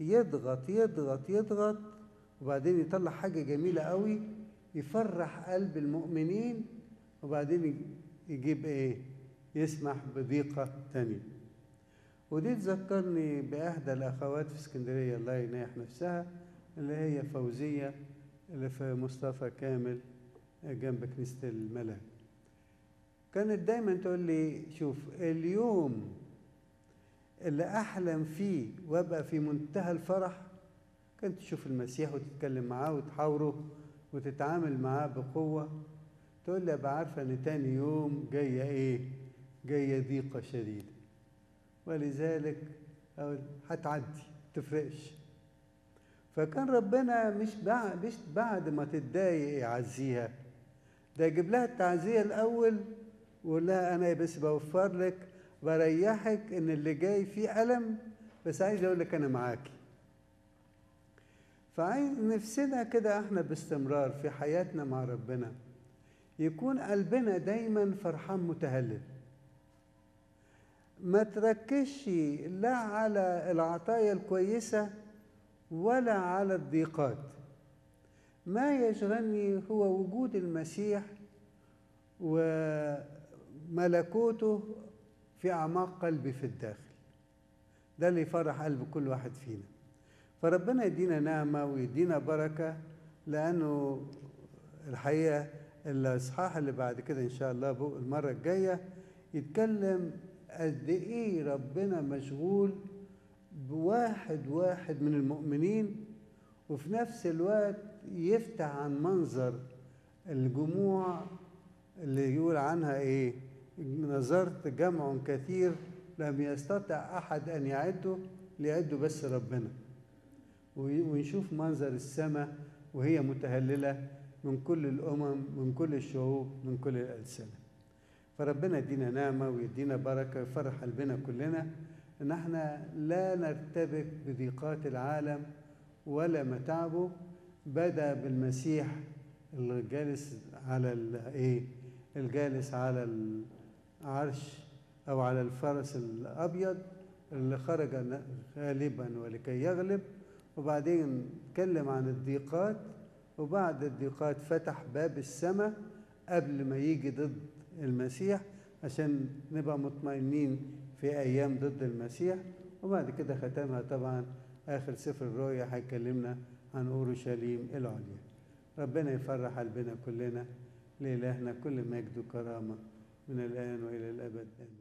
يضغط يضغط يضغط وبعدين يطلع حاجة جميلة قوي يفرح قلب المؤمنين وبعدين يجيب ايه يسمح بضيقة تانية ودي تذكرني بإحدى الأخوات في اسكندرية الله ينيح نفسها اللي هي فوزية اللي في مصطفى كامل جنب كنيسة الملاك كانت دايما تقول لي شوف اليوم اللي أحلم فيه وأبقى في منتهى الفرح كنت تشوف المسيح وتتكلم معاه وتحاوره وتتعامل معاه بقوة تقول لي أبقى عارفة إن تاني يوم جاية إيه؟ جاية ضيقة شديدة ولذلك أقول هتعدي تفرقش فكان ربنا مش بعد مش بعد ما تتضايق يعزيها ده يجيب لها التعزية الأول ويقول لها أنا بس بوفر لك بريحك إن اللي جاي فيه ألم بس عايز أقول لك أنا معاكي فعايز نفسنا كده احنا باستمرار في حياتنا مع ربنا يكون قلبنا دايما فرحان متهلل ما تركزش لا على العطايا الكويسة ولا على الضيقات ما يشغلني هو وجود المسيح وملكوته في أعماق قلبي في الداخل ده اللي يفرح قلب كل واحد فينا فربنا يدينا نعمة ويدينا بركة لأنه الحقيقة الإصحاح اللي بعد كده إن شاء الله المرة الجاية يتكلم قد إيه ربنا مشغول بواحد واحد من المؤمنين وفي نفس الوقت يفتح عن منظر الجموع اللي يقول عنها إيه نظرت جمع كثير لم يستطع أحد أن يعده ليعده بس ربنا ونشوف منظر السماء وهي متهللة من كل الأمم من كل الشعوب من كل الألسنة فربنا يدينا نعمة ويدينا بركة ويفرح قلبنا كلنا إن احنا لا نرتبك بضيقات العالم ولا متاعبه بدأ بالمسيح الجالس على الايه الجالس على العرش أو على الفرس الأبيض اللي خرج غالبا ولكي يغلب وبعدين اتكلم عن الضيقات وبعد الضيقات فتح باب السماء قبل ما يجي ضد المسيح عشان نبقى مطمئنين في ايام ضد المسيح وبعد كده ختمها طبعا اخر سفر الرؤيا هيكلمنا عن اورشليم العليا ربنا يفرح قلبنا كلنا لإلهنا كل مجد وكرامه من الان والى الابد امين